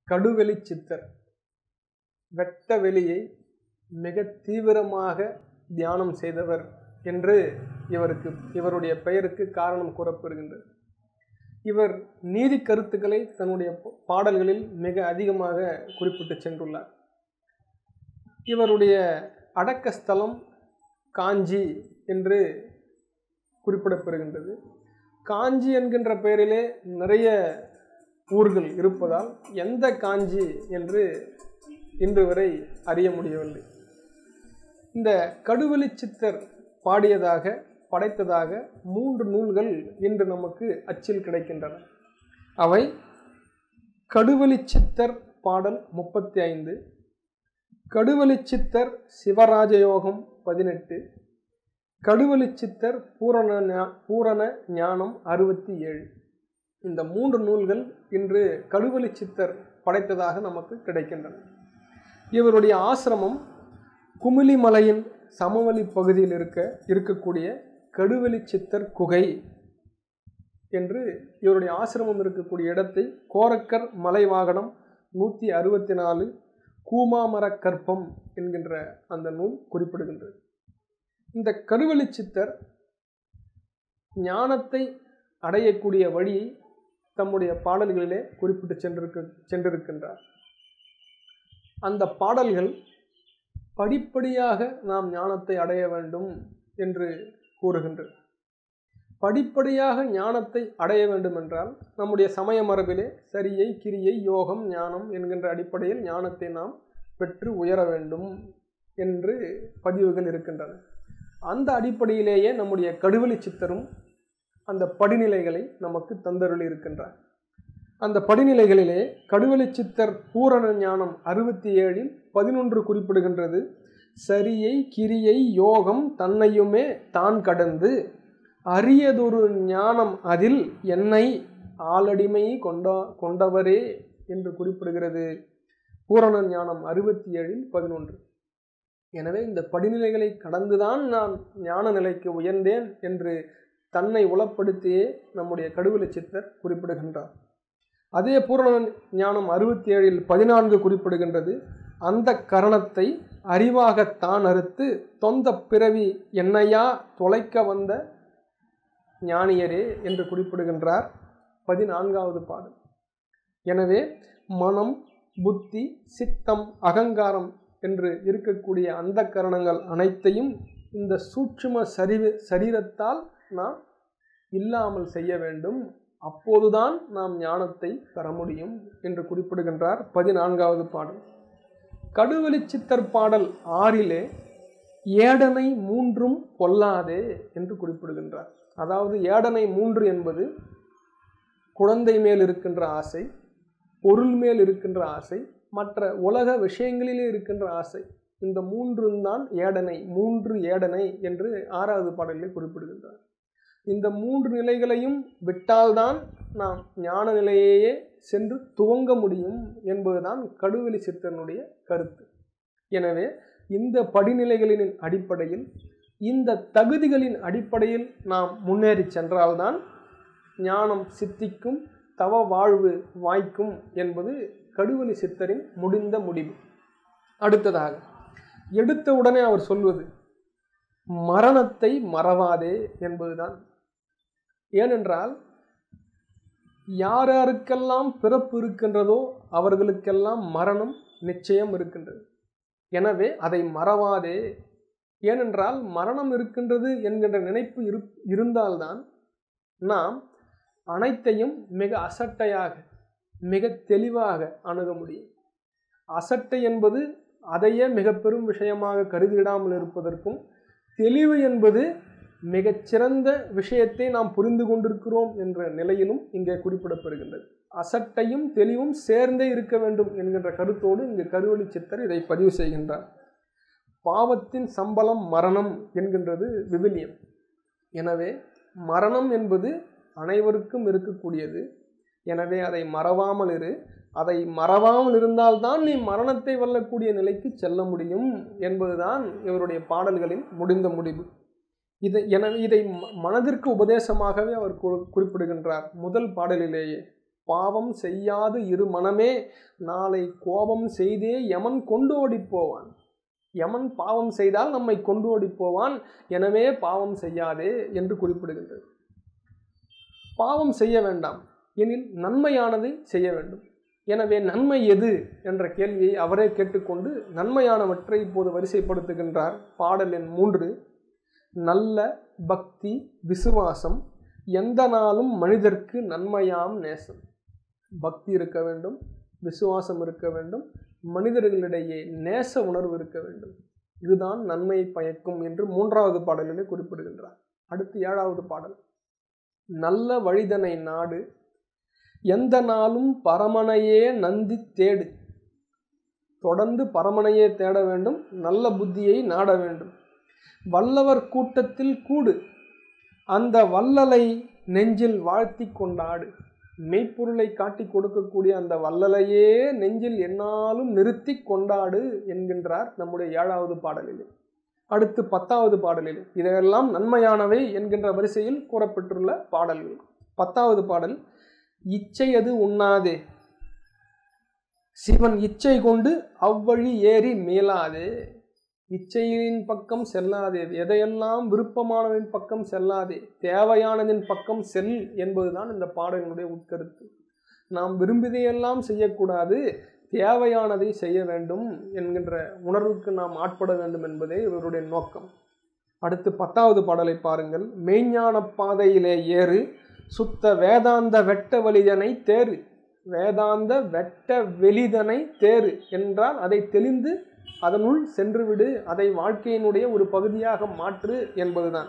கடுவெளி சித்தர் வெட்ட வெளியை மிக தீவிரமாக தியானம் செய்தவர் என்று இவருக்கு இவருடைய பெயருக்கு காரணம் கூறப்படுகின்றது இவர் நீதி கருத்துக்களை தன்னுடைய பாடல்களில் மிக அதிகமாக குறிப்பிட்டு சென்றுள்ளார் இவருடைய அடக்க ஸ்தலம் காஞ்சி என்று குறிப்பிடப்படுகின்றது காஞ்சி என்கின்ற பெயரிலே நிறைய ஊர்கள் இருப்பதால் எந்த காஞ்சி என்று இன்று வரை அறிய முடியவில்லை இந்த கடுவெளி சித்தர் பாடியதாக படைத்ததாக மூன்று நூல்கள் இன்று நமக்கு அச்சில் கிடைக்கின்றன அவை கடுவெளி சித்தர் பாடல் முப்பத்தி ஐந்து கடுவெளி சித்தர் சிவராஜயோகம் பதினெட்டு கடுவெளி சித்தர் பூரண ஞா- பூரண ஞானம் அறுபத்தி ஏழு இந்த மூன்று நூல்கள் இன்று கடுவெளி சித்தர் படைத்ததாக நமக்கு கிடைக்கின்றன இவருடைய ஆசிரமம் குமிலிமலையின் சமவெளி பகுதியில் இருக்க இருக்கக்கூடிய கடுவெளி சித்தர் குகை என்று இவருடைய ஆசிரமம் இருக்கக்கூடிய இடத்தை கோரக்கர் மலைவாகனம் நூற்றி அறுபத்தி நாலு கூமாமர கற்பம் என்கின்ற அந்த நூல் குறிப்பிடுகின்றது இந்த கடுவெளி சித்தர் ஞானத்தை அடையக்கூடிய வழியை தம்முடைய பாடல்களிலே குறிப்பிட்டு சென்றிருக்க சென்றிருக்கின்றார் அந்த பாடல்கள் படிப்படியாக நாம் ஞானத்தை அடைய வேண்டும் என்று கூறுகின்றது படிப்படியாக ஞானத்தை அடைய வேண்டும் என்றால் நம்முடைய சமய மரபிலே சரியை கிரியை யோகம் ஞானம் என்கின்ற அடிப்படையில் ஞானத்தை நாம் பெற்று உயர வேண்டும் என்று பதிவுகள் இருக்கின்றன அந்த அடிப்படையிலேயே நம்முடைய கடுவெளி சித்தரும் அந்த படிநிலைகளை நமக்கு தந்தருளி இருக்கின்றார் அந்த படிநிலைகளிலே கடுவெளி சித்தர் பூரண ஞானம் அறுபத்தி ஏழில் பதினொன்று குறிப்பிடுகின்றது சரியை கிரியை யோகம் தன்னையுமே தான் கடந்து அரியதொரு ஞானம் அதில் என்னை ஆளடிமை கொண்டா கொண்டவரே என்று குறிப்பிடுகிறது பூரண ஞானம் அறுபத்தி ஏழில் பதினொன்று எனவே இந்த படிநிலைகளை கடந்துதான் நான் ஞான நிலைக்கு உயர்ந்தேன் என்று தன்னை உளப்படுத்தியே நம்முடைய கடுவெளி சித்தர் குறிப்பிடுகின்றார் அதே பூரண ஞானம் அறுபத்தி ஏழில் பதினான்கு குறிப்பிடுகின்றது அந்த கரணத்தை அறிவாக தான் அறுத்து தொந்த பிறவி என்னையா தொலைக்க வந்த ஞானியரே என்று குறிப்பிடுகின்றார் பதினான்காவது பாடல் எனவே மனம் புத்தி சித்தம் அகங்காரம் என்று இருக்கக்கூடிய அந்த கரணங்கள் அனைத்தையும் இந்த சூட்சும சரிவு சரீரத்தால் நாம் இல்லாமல் செய்ய வேண்டும் அப்போதுதான் நாம் ஞானத்தை பெற முடியும் என்று குறிப்பிடுகின்றார் பதினான்காவது பாடல் கடுவெளி சித்தர் பாடல் ஆறிலே ஏடனை மூன்றும் பொல்லாதே என்று குறிப்பிடுகின்றார் அதாவது ஏடனை மூன்று என்பது குழந்தை மேல் இருக்கின்ற ஆசை பொருள் மேல் இருக்கின்ற ஆசை மற்ற உலக விஷயங்களிலே இருக்கின்ற ஆசை இந்த மூன்றும் தான் ஏடனை மூன்று ஏடனை என்று ஆறாவது பாடலில் குறிப்பிடுகின்றார் இந்த மூன்று நிலைகளையும் விட்டால்தான் நாம் ஞான நிலையையே சென்று துவங்க முடியும் என்பதுதான் கடுவெளி சித்தனுடைய கருத்து எனவே இந்த படிநிலைகளின் அடிப்படையில் இந்த தகுதிகளின் அடிப்படையில் நாம் முன்னேறி சென்றால்தான் ஞானம் சித்திக்கும் தவ வாழ்வு வாய்க்கும் என்பது கடுவெளி சித்தரின் முடிந்த முடிவு அடுத்ததாக எடுத்த உடனே அவர் சொல்வது மரணத்தை மறவாதே என்பதுதான் ஏனென்றால் யார் யாருக்கெல்லாம் பிறப்பு இருக்கின்றதோ அவர்களுக்கெல்லாம் மரணம் நிச்சயம் இருக்கின்றது எனவே அதை மறவாதே ஏனென்றால் மரணம் இருக்கின்றது என்கின்ற நினைப்பு இரு இருந்தால்தான் நாம் அனைத்தையும் மிக அசட்டையாக மிக தெளிவாக அணுக முடியும் அசட்டை என்பது அதையே மிக பெரும் விஷயமாக கருதிடாமல் இருப்பதற்கும் தெளிவு என்பது மிகச்சிறந்த விஷயத்தை நாம் புரிந்து கொண்டிருக்கிறோம் என்ற நிலையிலும் இங்கே குறிப்பிடப்படுகின்றது அசட்டையும் தெளிவும் சேர்ந்தே இருக்க வேண்டும் என்கின்ற கருத்தோடு இங்கு கருவொளி சித்தர் இதை பதிவு செய்கின்றார் பாவத்தின் சம்பளம் மரணம் என்கின்றது விவிலியம் எனவே மரணம் என்பது அனைவருக்கும் இருக்கக்கூடியது எனவே அதை மறவாமல் இரு அதை மறவாமல் இருந்தால்தான் நீ மரணத்தை வெல்லக்கூடிய நிலைக்கு செல்ல முடியும் என்பதுதான் இவருடைய பாடல்களின் முடிந்த முடிவு இதை எனவே இதை ம- மனதிற்கு உபதேசமாகவே அவர் கு- குறிப்பிடுகின்றார் முதல் பாடலிலேயே பாவம் செய்யாது இரு மனமே நாளை கோபம் செய்தே யமன் கொண்டு ஓடிப் போவான் யமன் பாவம் செய்தால் நம்மை கொண்டு ஓடிப் போவான் எனவே பாவம் செய்யாதே என்று குறிப்பிடுகின்றது பாவம் செய்ய வேண்டாம் எனில் நன்மையானதை செய்ய வேண்டும் எனவே நன்மை எது என்ற கேள்வியை அவரே கேட்டுக்கொண்டு நன்மையானவற்றை இப்போது வரிசைப்படுத்துகின்றார் பாடல் எண் மூன்று நல்ல பக்தி விசுவாசம் எந்த நாளும் மனிதர்க்கு நன்மையாம் நேசம் பக்தி இருக்க வேண்டும் விசுவாசம் இருக்க வேண்டும் மனிதர்களிடையே நேச உணர்வு இருக்க வேண்டும் இதுதான் நன்மை பயக்கும் என்று மூன்றாவது பாடலிலே குறிப்பிடுகின்றார் அடுத்து ஏழாவது பாடல் நல்ல வழிதனை நாடு எந்த நாளும் பரமனையே நந்தி தேடு தொடர்ந்து பரமனையே தேட வேண்டும் நல்ல புத்தியை நாட வேண்டும் வல்லவர் கூட்டத்தில் கூடு அந்த வல்லலை நெஞ்சில் வாழ்த்தி கொண்டாடு மெய்ப்பொருளை காட்டி கொடுக்கக்கூடிய அந்த வல்லலையே நெஞ்சில் என்னாலும் நிறுத்தி கொண்டாடு என்கின்றார் நம்முடைய ஏழாவது பாடலிலே அடுத்து பத்தாவது பாடலில் இதையெல்லாம் நன்மையானவை என்கின்ற வரிசையில் கூறப்பட்டுள்ள பாடல்கள் பத்தாவது பாடல் இச்சையது உண்ணாதே சிவன் இச்சை கொண்டு அவ்வழி ஏறி மீளாதே இச்சையின் பக்கம் செல்லாதே எதையெல்லாம் விருப்பமானதின் பக்கம் செல்லாதே தேவையானதின் பக்கம் செல் என்பதுதான் இந்த பாடலினுடைய உட்கருத்து நாம் விரும்பியதையெல்லாம் செய்யக்கூடாது தேவையானதை செய்ய வேண்டும் என்கின்ற உணர்வுக்கு நாம் ஆட்பட வேண்டும் என்பதே இவருடைய நோக்கம் அடுத்து பத்தாவது பாடலை பாருங்கள் மெய்ஞான பாதையிலே ஏறு சுத்த வேதாந்த வெட்ட வலிதனை தேறு வேதாந்த வெட்ட வெளிதனை தேறு என்றால் அதை தெளிந்து அதனுள் சென்றுவிடு அதை வாழ்க்கையினுடைய ஒரு பகுதியாக மாற்று என்பதுதான்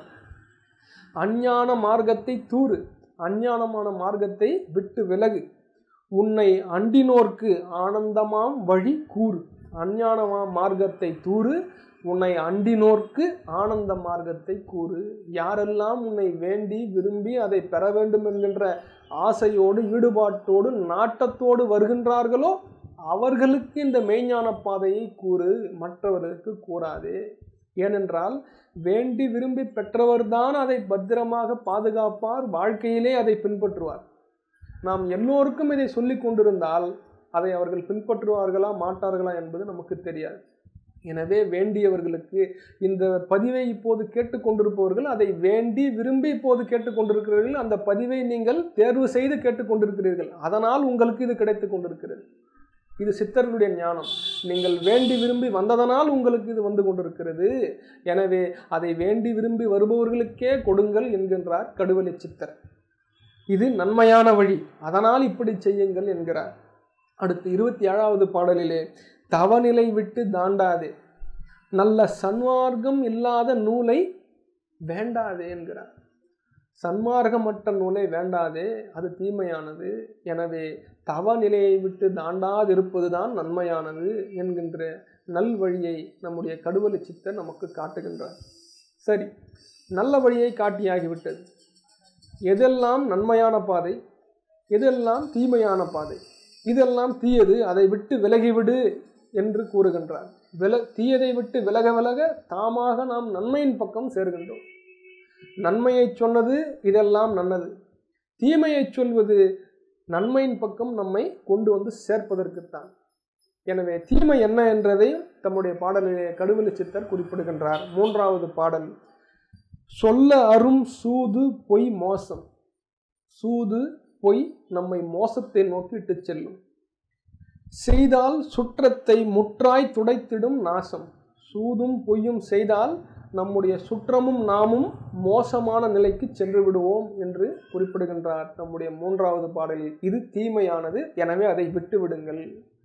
அஞ்ஞான மார்க்கத்தை தூறு அஞ்ஞானமான மார்க்கத்தை விட்டு விலகு உன்னை அண்டினோர்க்கு ஆனந்தமாம் வழி கூறு அஞ்ஞானமா மார்க்கத்தை தூறு உன்னை அண்டினோர்க்கு ஆனந்த மார்க்கத்தை கூறு யாரெல்லாம் உன்னை வேண்டி விரும்பி அதை பெற வேண்டும் என்கின்ற ஆசையோடு ஈடுபாட்டோடு நாட்டத்தோடு வருகின்றார்களோ அவர்களுக்கு இந்த மெய்ஞான பாதையை கூறு மற்றவர்களுக்கு கூறாதே ஏனென்றால் வேண்டி விரும்பி பெற்றவர்தான் அதை பத்திரமாக பாதுகாப்பார் வாழ்க்கையிலே அதை பின்பற்றுவார் நாம் எல்லோருக்கும் இதை சொல்லி கொண்டிருந்தால் அதை அவர்கள் பின்பற்றுவார்களா மாட்டார்களா என்பது நமக்கு தெரியாது எனவே வேண்டியவர்களுக்கு இந்த பதிவை இப்போது கேட்டுக்கொண்டிருப்பவர்கள் அதை வேண்டி விரும்பி இப்போது கேட்டுக்கொண்டிருக்கிறீர்கள் அந்த பதிவை நீங்கள் தேர்வு செய்து கேட்டுக்கொண்டிருக்கிறீர்கள் அதனால் உங்களுக்கு இது கிடைத்து கொண்டிருக்கிறது இது சித்தர்களுடைய ஞானம் நீங்கள் வேண்டி விரும்பி வந்ததனால் உங்களுக்கு இது வந்து கொண்டிருக்கிறது எனவே அதை வேண்டி விரும்பி வருபவர்களுக்கே கொடுங்கள் என்கின்றார் கடுவலை சித்தர் இது நன்மையான வழி அதனால் இப்படி செய்யுங்கள் என்கிறார் அடுத்து இருபத்தி ஏழாவது பாடலிலே தவநிலை விட்டு தாண்டாதே நல்ல சன்மார்க்கம் இல்லாத நூலை வேண்டாதே என்கிறார் சன்மார்க்கமற்ற நூலை வேண்டாதே அது தீமையானது எனவே தவநிலையை விட்டு தாண்டாதிருப்பது தான் நன்மையானது என்கின்ற நல்வழியை நம்முடைய கடுவலை சித்தர் நமக்கு காட்டுகின்றார் சரி நல்ல வழியை காட்டியாகிவிட்டது எதெல்லாம் நன்மையான பாதை எதெல்லாம் தீமையான பாதை இதெல்லாம் தீயது அதை விட்டு விலகிவிடு என்று கூறுகின்றார் வில தீயதை விட்டு விலக விலக தாமாக நாம் நன்மையின் பக்கம் சேர்கின்றோம் நன்மையை சொன்னது இதெல்லாம் நல்லது தீமையை சொல்வது நன்மையின் பக்கம் நம்மை கொண்டு வந்து சேர்ப்பதற்குத்தான் எனவே தீமை என்ன என்றதையும் தம்முடைய பாடலிலே கடுவெளி சித்தர் குறிப்பிடுகின்றார் மூன்றாவது பாடல் சொல்ல அரும் சூது பொய் மோசம் சூது பொய் நம்மை மோசத்தை நோக்கி இட்டுச் செல்லும் செய்தால் சுற்றத்தை முற்றாய் துடைத்திடும் நாசம் சூதும் பொய்யும் செய்தால் நம்முடைய சுற்றமும் நாமும் மோசமான நிலைக்கு சென்று விடுவோம் என்று குறிப்பிடுகின்றார் நம்முடைய மூன்றாவது பாடலில் இது தீமையானது எனவே அதை விட்டு விடுங்கள்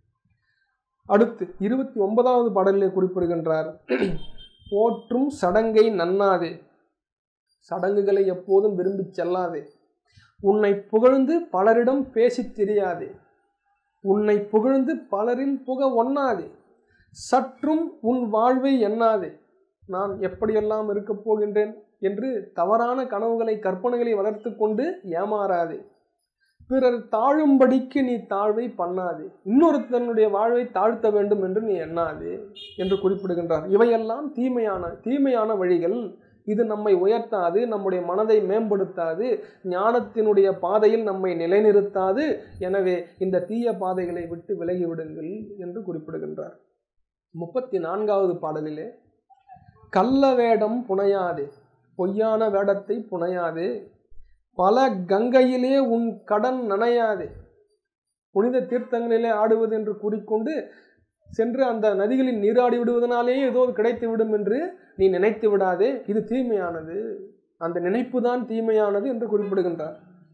அடுத்து இருபத்தி ஒன்பதாவது பாடலிலே குறிப்பிடுகின்றார் போற்றும் சடங்கை நன்னாதே சடங்குகளை எப்போதும் விரும்பி செல்லாதே உன்னை புகழ்ந்து பலரிடம் பேசித் தெரியாதே உன்னை புகழ்ந்து பலரில் புக ஒண்ணாதே சற்றும் உன் வாழ்வை எண்ணாதே நான் எப்படியெல்லாம் இருக்கப் போகின்றேன் என்று தவறான கனவுகளை கற்பனைகளை வளர்த்து கொண்டு ஏமாறாதே பிறர் தாழும்படிக்கு நீ தாழ்வை பண்ணாதே இன்னொருத்தனுடைய வாழ்வை தாழ்த்த வேண்டும் என்று நீ எண்ணாதே என்று குறிப்பிடுகின்றார் இவையெல்லாம் தீமையான தீமையான வழிகள் இது நம்மை உயர்த்தாது நம்முடைய மனதை மேம்படுத்தாது ஞானத்தினுடைய பாதையில் நம்மை நிலைநிறுத்தாது எனவே இந்த தீய பாதைகளை விட்டு விலகி விடுங்கள் என்று குறிப்பிடுகின்றார் முப்பத்தி நான்காவது பாடலிலே கள்ள வேடம் புனையாதே பொய்யான வேடத்தை புனையாதே பல கங்கையிலே உன் கடன் நனையாதே புனித தீர்த்தங்களிலே ஆடுவது என்று கூறிக்கொண்டு சென்று அந்த நதிகளில் நீராடி விடுவதனாலேயே ஏதோ கிடைத்து விடும் என்று நீ நினைத்து விடாதே இது தீமையானது அந்த நினைப்பு தான் தீமையானது என்று குறிப்பிடுகின்றார்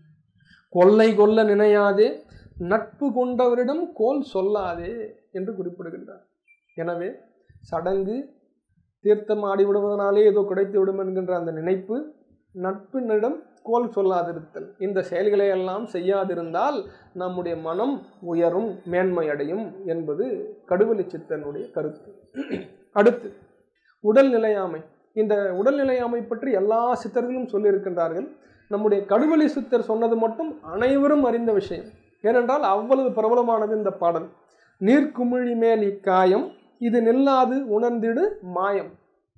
கொள்ளை கொல்ல நினையாதே நட்பு கொண்டவரிடம் கோல் சொல்லாதே என்று குறிப்பிடுகின்றார் எனவே சடங்கு தீர்த்தம் ஆடி விடுவதனாலே ஏதோ கிடைத்து விடும் என்கின்ற அந்த நினைப்பு நட்பினிடம் கோல் சொல்லாதிருத்தல் இந்த செயல்களை எல்லாம் செய்யாதிருந்தால் நம்முடைய மனம் உயரும் மேன்மையடையும் என்பது கடுவெளி சித்தனுடைய கருத்து அடுத்து உடல் நிலையாமை இந்த உடல் நிலையாமை பற்றி எல்லா சித்தர்களும் சொல்லியிருக்கின்றார்கள் நம்முடைய கடுவெளி சித்தர் சொன்னது மட்டும் அனைவரும் அறிந்த விஷயம் ஏனென்றால் அவ்வளவு பிரபலமானது இந்த பாடல் நீர்க்குமிழி மேல் இக்காயம் இது நில்லாது உணர்ந்திடு மாயம்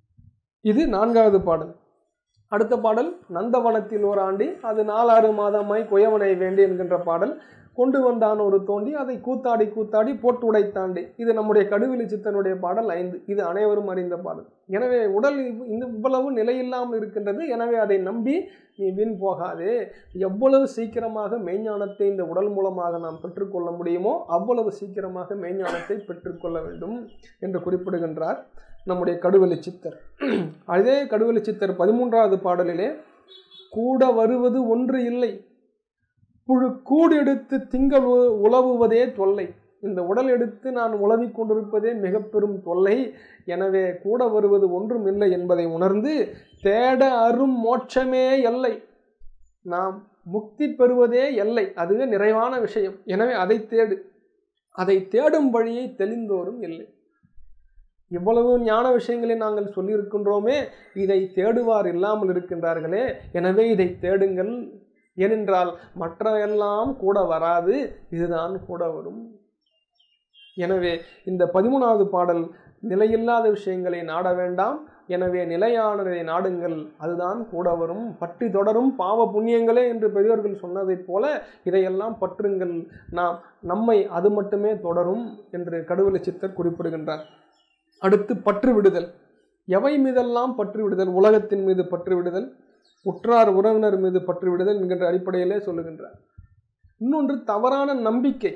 இது நான்காவது பாடல் அடுத்த பாடல் நந்தவனத்தில் ஓராண்டி அது நாலாறு மாதமாய் குயவனை வேண்டி என்கின்ற பாடல் கொண்டு வந்தான் ஒரு தோண்டி அதை கூத்தாடி கூத்தாடி போட்டு உடைத்தாண்டி இது நம்முடைய கடுவெளி சித்தனுடைய பாடல் ஐந்து இது அனைவரும் அறிந்த பாடல் எனவே உடல் இந்த இவ்வளவு நிலையில்லாமல் இருக்கின்றது எனவே அதை நம்பி நீ வீண் போகாதே எவ்வளவு சீக்கிரமாக மெய்ஞானத்தை இந்த உடல் மூலமாக நாம் பெற்றுக்கொள்ள முடியுமோ அவ்வளவு சீக்கிரமாக மெய்ஞானத்தை பெற்றுக்கொள்ள வேண்டும் என்று குறிப்பிடுகின்றார் நம்முடைய கடுவெளி சித்தர் அதே கடுவெளி சித்தர் பதிமூன்றாவது பாடலிலே கூட வருவது ஒன்று இல்லை புழு கூடு எடுத்து திங்கள் உ- உலவுவதே தொல்லை இந்த உடல் எடுத்து நான் உலவிக் கொண்டிருப்பதே மிக பெரும் தொல்லை எனவே கூட வருவது ஒன்றும் இல்லை என்பதை உணர்ந்து தேட அரும் மோட்சமே எல்லை நாம் முக்தி பெறுவதே எல்லை அதுவே நிறைவான விஷயம் எனவே அதை தேடு அதை தேடும் வழியை தெளிந்தோரும் இல்லை இவ்வளவு ஞான விஷயங்களை நாங்கள் சொல்லியிருக்கின்றோமே இதை தேடுவார் இல்லாமல் இருக்கின்றார்களே எனவே இதை தேடுங்கள் ஏனென்றால் மற்றவையெல்லாம் கூட வராது இதுதான் கூட வரும் எனவே இந்த பதிமூணாவது பாடல் நிலையில்லாத விஷயங்களை நாட வேண்டாம் எனவே நிலையானதை நாடுங்கள் அதுதான் கூட வரும் பற்றி தொடரும் பாவ புண்ணியங்களே என்று பெரியோர்கள் சொன்னதைப் போல இதையெல்லாம் பற்றுங்கள் நாம் நம்மை அது மட்டுமே தொடரும் என்று கடுவெளி சித்தர் குறிப்பிடுகின்றார் அடுத்து பற்று விடுதல் எவை மீதெல்லாம் பற்று விடுதல் உலகத்தின் மீது பற்று விடுதல் உற்றார் உறவினர் மீது பற்று விடுதல் என்கின்ற அடிப்படையிலே சொல்லுகின்றார் இன்னொன்று தவறான நம்பிக்கை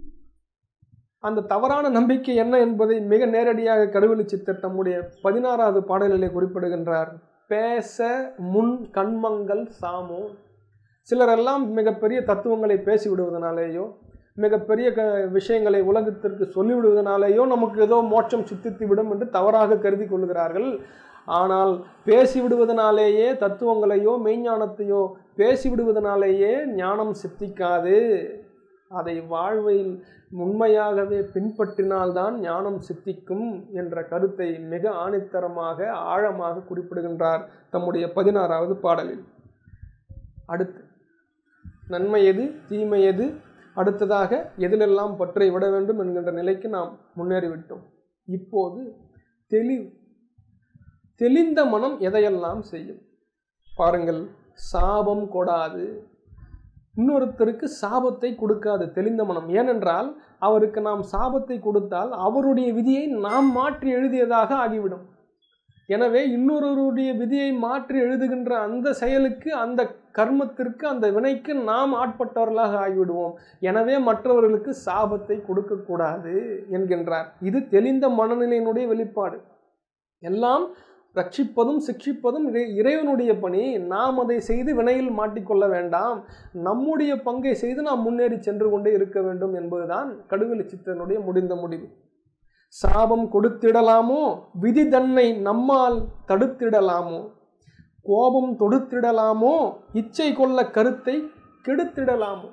அந்த தவறான நம்பிக்கை என்ன என்பதை மிக நேரடியாக கடுவெளி சித்தர் தம்முடைய பதினாறாவது பாடலிலே குறிப்பிடுகின்றார் பேச முன் கண்மங்கள் சாமோ சிலரெல்லாம் மிகப்பெரிய தத்துவங்களை பேசி விடுவதனாலேயோ மிகப்பெரிய க விஷயங்களை உலகத்திற்கு சொல்லிவிடுவதனாலேயோ நமக்கு ஏதோ மோட்சம் சித்தித்து விடும் என்று தவறாக கருதி கொள்கிறார்கள் ஆனால் பேசிவிடுவதனாலேயே தத்துவங்களையோ மெய்ஞானத்தையோ பேசிவிடுவதனாலேயே ஞானம் சித்திக்காது அதை வாழ்வில் உண்மையாகவே பின்பற்றினால்தான் ஞானம் சித்திக்கும் என்ற கருத்தை மிக ஆணித்தரமாக ஆழமாக குறிப்பிடுகின்றார் தம்முடைய பதினாறாவது பாடலில் அடுத்து நன்மை எது தீமை எது அடுத்ததாக எதிலெல்லாம் பற்றை விட வேண்டும் என்கின்ற நிலைக்கு நாம் முன்னேறிவிட்டோம் இப்போது தெளிவு தெளிந்த மனம் எதையெல்லாம் செய்யும் பாருங்கள் சாபம் கொடாது இன்னொருத்தருக்கு சாபத்தை கொடுக்காது தெளிந்த மனம் ஏனென்றால் அவருக்கு நாம் சாபத்தை கொடுத்தால் அவருடைய விதியை நாம் மாற்றி எழுதியதாக ஆகிவிடும் எனவே இன்னொருவருடைய விதியை மாற்றி எழுதுகின்ற அந்த செயலுக்கு அந்த கர்மத்திற்கு அந்த வினைக்கு நாம் ஆட்பட்டவர்களாக ஆகிவிடுவோம் எனவே மற்றவர்களுக்கு சாபத்தை கொடுக்கக்கூடாது என்கின்றார் இது தெளிந்த மனநிலையினுடைய வெளிப்பாடு எல்லாம் ரட்சிப்பதும் சிக்ஷிப்பதும் இறை- இறைவனுடைய பணி நாம் அதை செய்து வினையில் மாட்டிக்கொள்ள வேண்டாம் நம்முடைய பங்கை செய்து நாம் முன்னேறி சென்று கொண்டே இருக்க வேண்டும் என்பதுதான் கடுவெளி சித்தனுடைய முடிந்த முடிவு சாபம் கொடுத்திடலாமோ விதி தன்னை நம்மால் தடுத்திடலாமோ கோபம் தொடுத்திடலாமோ இச்சை கொள்ள கருத்தை கெடுத்திடலாமோ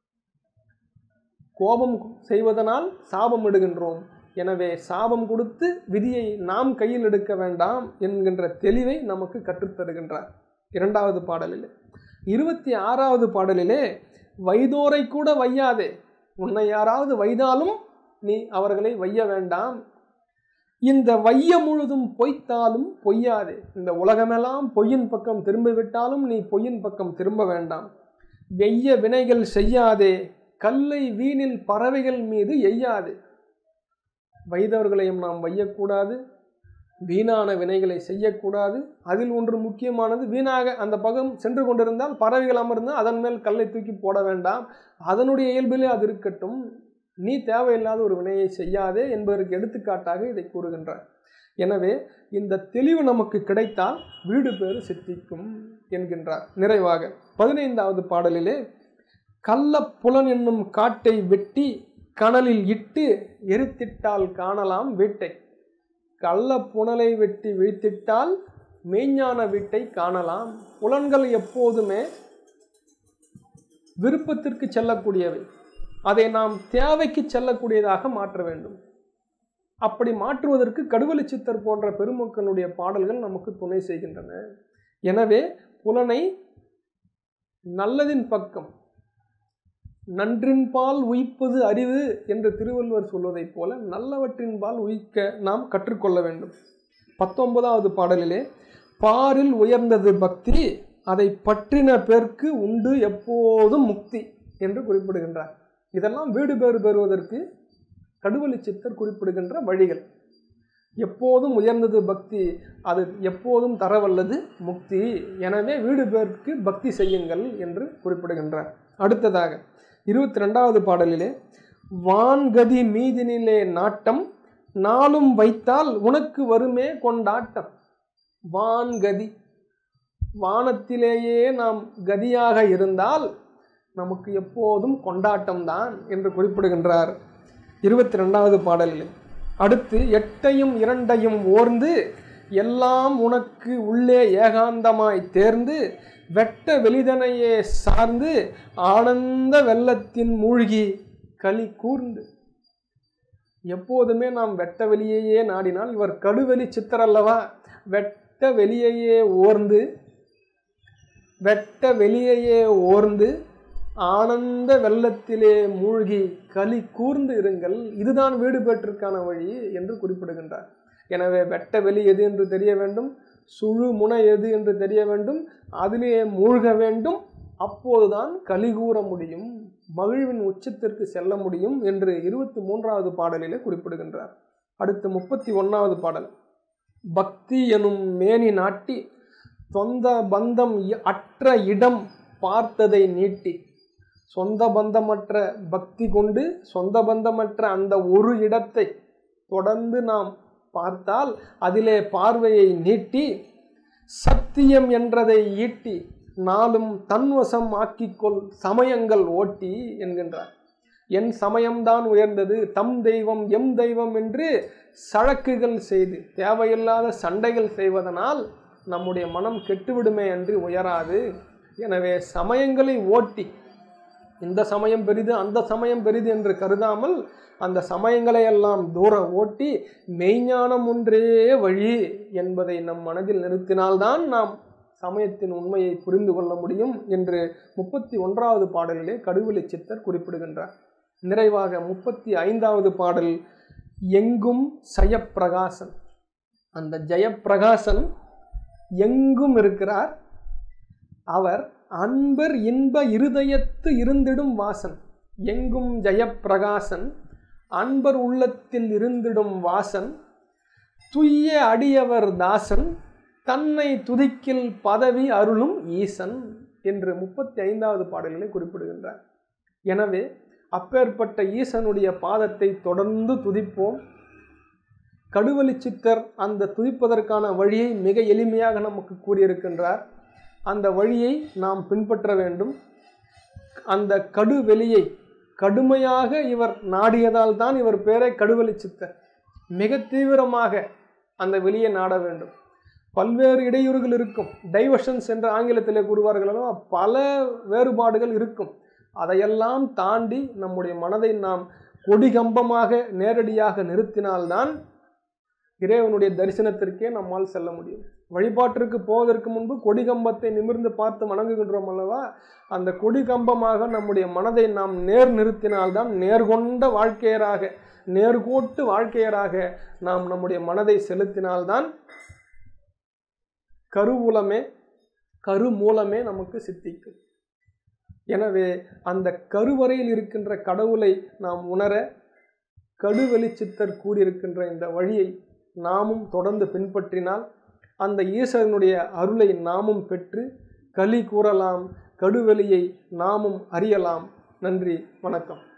கோபம் செய்வதனால் சாபம் இடுகின்றோம் எனவே சாபம் கொடுத்து விதியை நாம் கையில் எடுக்க வேண்டாம் என்கின்ற தெளிவை நமக்கு கற்றுத்தருகின்றார் இரண்டாவது பாடலிலே இருபத்தி ஆறாவது பாடலிலே வைதோரை கூட வையாதே உன்னை யாராவது வைதாலும் நீ அவர்களை வைய வேண்டாம் இந்த வையம் முழுதும் பொய்த்தாலும் பொய்யாது இந்த உலகமெல்லாம் பொய்யின் பக்கம் திரும்பிவிட்டாலும் நீ பொய்யின் பக்கம் திரும்ப வேண்டாம் வெய்ய வினைகள் செய்யாதே கல்லை வீணில் பறவைகள் மீது எய்யாது வைதவர்களையும் நாம் வையக்கூடாது வீணான வினைகளை செய்யக்கூடாது அதில் ஒன்று முக்கியமானது வீணாக அந்த பக்கம் சென்று கொண்டிருந்தால் பறவைகள் அமர்ந்தால் அதன் மேல் கல்லை தூக்கி போட வேண்டாம் அதனுடைய இயல்பிலே அது இருக்கட்டும் நீ தேவையில்லாத ஒரு வினையை செய்யாதே என்பதற்கு எடுத்துக்காட்டாக இதை கூறுகின்றார் எனவே இந்த தெளிவு நமக்கு கிடைத்தால் வீடு பேறு சித்திக்கும் என்கின்றார் நிறைவாக பதினைந்தாவது பாடலிலே கள்ளப்புலன் என்னும் காட்டை வெட்டி கனலில் இட்டு எரித்திட்டால் காணலாம் வீட்டை கள்ள புனலை வெட்டி வீழ்த்திட்டால் மெய்ஞான வீட்டை காணலாம் புலன்கள் எப்போதுமே விருப்பத்திற்கு செல்லக்கூடியவை அதை நாம் தேவைக்கு செல்லக்கூடியதாக மாற்ற வேண்டும் அப்படி மாற்றுவதற்கு கடுவலி சித்தர் போன்ற பெருமக்களுடைய பாடல்கள் நமக்கு துணை செய்கின்றன எனவே புலனை நல்லதின் பக்கம் நன்றின்பால் உயிப்பது அறிவு என்று திருவள்ளுவர் சொல்வதைப் போல நல்லவற்றின்பால் உயிக்க நாம் கற்றுக்கொள்ள வேண்டும் பத்தொன்பதாவது பாடலிலே பாரில் உயர்ந்தது பக்தி அதை பற்றின பேர்க்கு உண்டு எப்போதும் முக்தி என்று குறிப்பிடுகின்றார் இதெல்லாம் வீடு பேறு பெறுவதற்கு கடுவலி சித்தர் குறிப்பிடுகின்ற வழிகள் எப்போதும் உயர்ந்தது பக்தி அது எப்போதும் தரவல்லது முக்தி எனவே வீடு பேருக்கு பக்தி செய்யுங்கள் என்று குறிப்பிடுகின்றார் அடுத்ததாக இருபத்தி ரெண்டாவது பாடலிலே வான்கதி மீதினிலே நாட்டம் நாளும் வைத்தால் உனக்கு வருமே கொண்டாட்டம் வான்கதி வானத்திலேயே நாம் கதியாக இருந்தால் நமக்கு எப்போதும் கொண்டாட்டம்தான் என்று குறிப்பிடுகின்றார் இருபத்தி ரெண்டாவது பாடலில் அடுத்து எட்டையும் இரண்டையும் ஓர்ந்து எல்லாம் உனக்கு உள்ளே ஏகாந்தமாய் தேர்ந்து வெட்ட வெளிதனையே சார்ந்து ஆனந்த வெள்ளத்தின் மூழ்கி களி கூர்ந்து எப்போதுமே நாம் வெட்ட வெளியையே நாடினால் இவர் கடுவெளி சித்தர் அல்லவா வெட்ட வெளியையே ஓர்ந்து வெட்ட வெளியையே ஓர்ந்து ஆனந்த வெள்ளத்திலே மூழ்கி களி கூர்ந்து இருங்கள் இதுதான் வீடு பெற்றிற்கான வழி என்று குறிப்பிடுகின்றார் எனவே வெட்ட வெளி எது என்று தெரிய வேண்டும் சுழு முனை எது என்று தெரிய வேண்டும் அதிலே மூழ்க வேண்டும் அப்போதுதான் களி கூற முடியும் மகிழ்வின் உச்சத்திற்கு செல்ல முடியும் என்று இருபத்தி மூன்றாவது பாடலிலே குறிப்பிடுகின்றார் அடுத்து முப்பத்தி ஒன்றாவது பாடல் பக்தி எனும் மேனி நாட்டி சொந்த பந்தம் அற்ற இடம் பார்த்ததை நீட்டி சொந்த பந்தமற்ற பக்தி கொண்டு சொந்த பந்தமற்ற அந்த ஒரு இடத்தை தொடர்ந்து நாம் பார்த்தால் அதிலே பார்வையை நீட்டி சத்தியம் என்றதை ஈட்டி நாளும் தன்வசம் ஆக்கிக்கொள் சமயங்கள் ஓட்டி என்கின்றார் என் சமயம்தான் உயர்ந்தது தம் தெய்வம் எம் தெய்வம் என்று சழக்குகள் செய்து தேவையில்லாத சண்டைகள் செய்வதனால் நம்முடைய மனம் கெட்டுவிடுமே என்று உயராது எனவே சமயங்களை ஓட்டி இந்த சமயம் பெரிது அந்த சமயம் பெரிது என்று கருதாமல் அந்த சமயங்களை எல்லாம் தூர ஓட்டி மெய்ஞானம் ஒன்றே வழி என்பதை நம் மனதில் நிறுத்தினால்தான் நாம் சமயத்தின் உண்மையை புரிந்து கொள்ள முடியும் என்று முப்பத்தி ஒன்றாவது பாடலிலே கடுவெளி சித்தர் குறிப்பிடுகின்றார் நிறைவாக முப்பத்தி ஐந்தாவது பாடல் எங்கும் சயப்பிரகாசன் அந்த ஜெயப்பிரகாசன் எங்கும் இருக்கிறார் அவர் அன்பர் இன்ப இருதயத்து இருந்திடும் வாசன் எங்கும் ஜெயப்பிரகாசன் அன்பர் உள்ளத்தில் இருந்திடும் வாசன் துய்ய அடியவர் தாசன் தன்னை துதிக்கில் பதவி அருளும் ஈசன் என்று முப்பத்தி ஐந்தாவது பாடலிலே குறிப்பிடுகின்றார் எனவே அப்பேற்பட்ட ஈசனுடைய பாதத்தை தொடர்ந்து துதிப்போம் கடுவலி சித்தர் அந்த துதிப்பதற்கான வழியை மிக எளிமையாக நமக்கு கூறியிருக்கின்றார் அந்த வழியை நாம் பின்பற்ற வேண்டும் அந்த கடுவெளியை கடுமையாக இவர் நாடியதால் தான் இவர் பேரை கடுவலி சித்தர் மிக தீவிரமாக அந்த வெளியை நாட வேண்டும் பல்வேறு இடையூறுகள் இருக்கும் டைவர்ஷன்ஸ் என்று ஆங்கிலத்தில் கூறுவார்களோ பல வேறுபாடுகள் இருக்கும் அதையெல்லாம் தாண்டி நம்முடைய மனதை நாம் கொடிகம்பமாக நேரடியாக நிறுத்தினால்தான் இறைவனுடைய தரிசனத்திற்கே நம்மால் செல்ல முடியும் வழிபாட்டிற்கு போவதற்கு முன்பு கொடிகம்பத்தை நிமிர்ந்து பார்த்து வணங்குகின்றோம் அல்லவா அந்த கொடிகம்பமாக நம்முடைய மனதை நாம் நேர் நிறுத்தினால்தான் நேர்கொண்ட வாழ்க்கையராக நேர்கோட்டு வாழ்க்கையராக நாம் நம்முடைய மனதை செலுத்தினால்தான் கருவூலமே கருமூலமே நமக்கு சித்திக்கும் எனவே அந்த கருவறையில் இருக்கின்ற கடவுளை நாம் உணர கடுவெளி சித்தர் கூறியிருக்கின்ற இந்த வழியை நாமும் தொடர்ந்து பின்பற்றினால் அந்த ஈஸ்வரனுடைய அருளை நாமும் பெற்று களி கூறலாம் கடுவெளியை நாமும் அறியலாம் நன்றி வணக்கம்